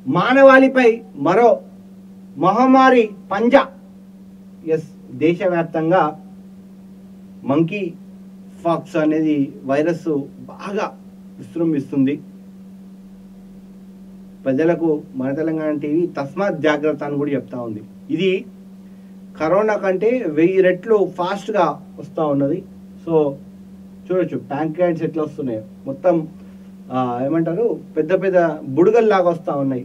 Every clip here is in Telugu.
మానవాళిపై మరో మహమ్మారి పంజా ఎస్ దేశవ్యాప్తంగా మంకీ ఫాక్స్ అనేది వైరస్ బాగా విజృంభిస్తుంది ప్రజలకు మన తెలంగాణ టీవీ తస్మాత్ జాగ్రత్త అని కూడా చెప్తా ఉంది ఇది కరోనా కంటే వెయ్యి రెట్లు ఫాస్ట్గా వస్తూ ఉన్నది సో చూడొచ్చు ప్యాంక్రాయిడ్స్ ఎట్లా వస్తున్నాయి మొత్తం ఆ, ఏమంటారు పెద్ద పెద్ద బుడగల్లాగా వస్తూ ఉన్నాయి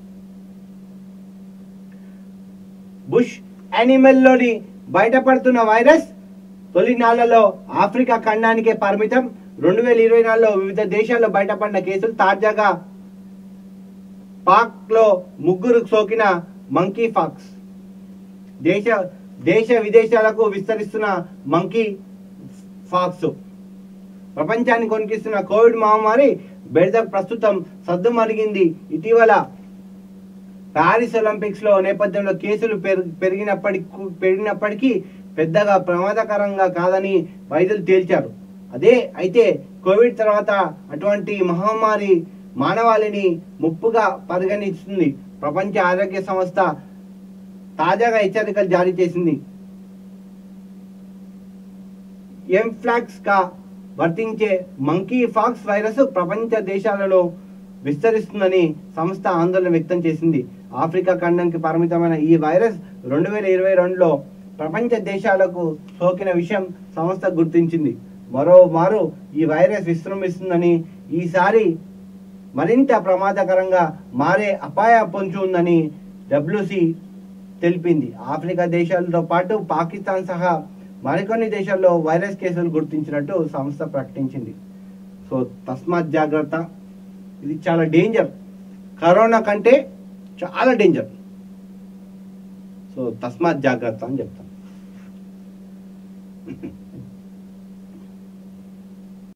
బుష్ యానిమల్లోని బయటపడుతున్న వైరస్ తొలి నాళ్లలో ఆఫ్రికా ఖండానికే పరిమితం రెండు వేల ఇరవై నాలుగులో వివిధ దేశాల్లో బయటపడిన కేసులు తాజాగా పాక్ లో ముగ్గురు సోకిన మంకీ ఫాక్స్ దేశ దేశ విదేశాలకు విస్తరిస్తున్న మంకీ ఫాక్స్ ప్రపంచాన్ని కొనికిస్తున్న కోవిడ్ మహమ్మారి బెడద ప్రస్తుతం సద్దుమరిగింది ఇటీవల ప్యారిస్ ఒలింపిక్స్ లో నేపథ్యంలో కేసులు పెరు- పెరిగినప్పటికీ పెరిగినప్పటికీ పెద్దగా ప్రమాదకరంగా కాదని వైద్యులు తేల్చారు అదే అయితే కోవిడ్ తర్వాత అటువంటి మహమ్మారి మానవాళిని ముప్పుగా పరిగణిస్తుంది ప్రపంచ ఆరోగ్య సంస్థ తాజాగా హెచ్చరికలు జారీ చేసింది ఎంఫ్లాక్స్ గా వర్తించే మంకీ ఫాక్స్ వైరస్ ప్రపంచ దేశాలలో విస్తరిస్తుందని సంస్థ ఆందోళన వ్యక్తం చేసింది ఆఫ్రికా ఖండంకి పరిమితమైన ఈ వైరస్ రెండు వేల ఇరవై రెండులో ప్రపంచ దేశాలకు సోకిన విషయం సంస్థ గుర్తించింది మరోమారు ఈ వైరస్ విజృంభిస్తుందని ఈసారి మరింత ప్రమాదకరంగా మారే అపాయ పొంచి ఉందని డబ్ల్యూసి తెలిపింది ఆఫ్రికా దేశాలతో పాటు పాకిస్తాన్ సహా మరికొన్ని దేశాల్లో వైరస్ కేసులు గుర్తించినట్టు సంస్థ ప్రకటించింది సో తస్మాత్ జాగ్రత్త ఇది చాలా డేంజర్ కరోనా కంటే చాలా డేంజర్ సో తస్మాత్ జాగ్రత్త అని చెప్తాను